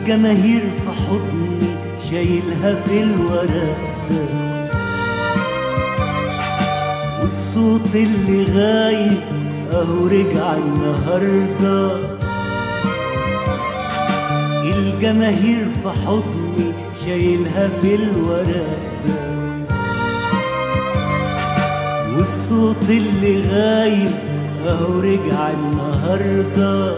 الجماهير في حضني شايلها في الورق والصوت اللي غايب اهو رجع النهارده الجماهير في حضني شايلها في الورق والصوت اللي غايب اهو رجع النهارده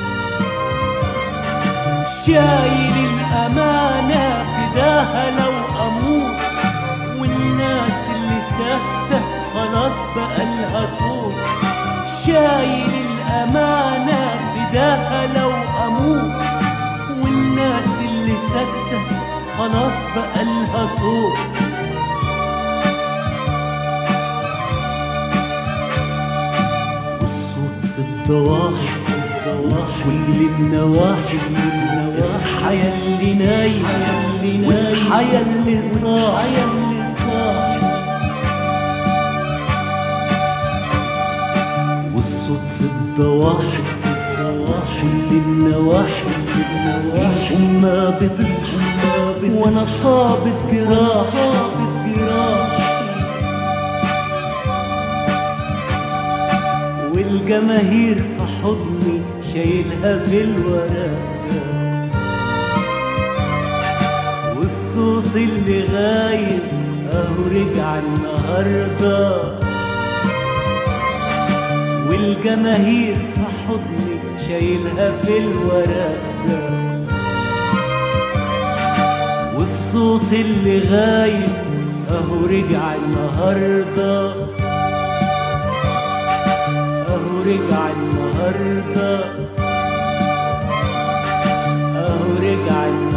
شايل الامانه فداها لو اموت والناس اللي ساكته خلاص بقى لها صوت شايل الامانه فداها لو اموت والناس اللي ساكته خلاص بقى لها صوت والصوت في الضواحي كل النواحي اصحى يا اللي نايم واصحى يا اللي صاحي والصوت في الضواحي كل النواحي الأمة بتصحى وانا طابت جراح طابت جراح والجماهير في حضني شايلها في الورق والصوت اللي غايب اهو رجع النهارده والجماهير في حضني شايلها في الورق والصوت اللي غايب اهو رجع النهارده اهو رجع النهارده اهو رجع النهارده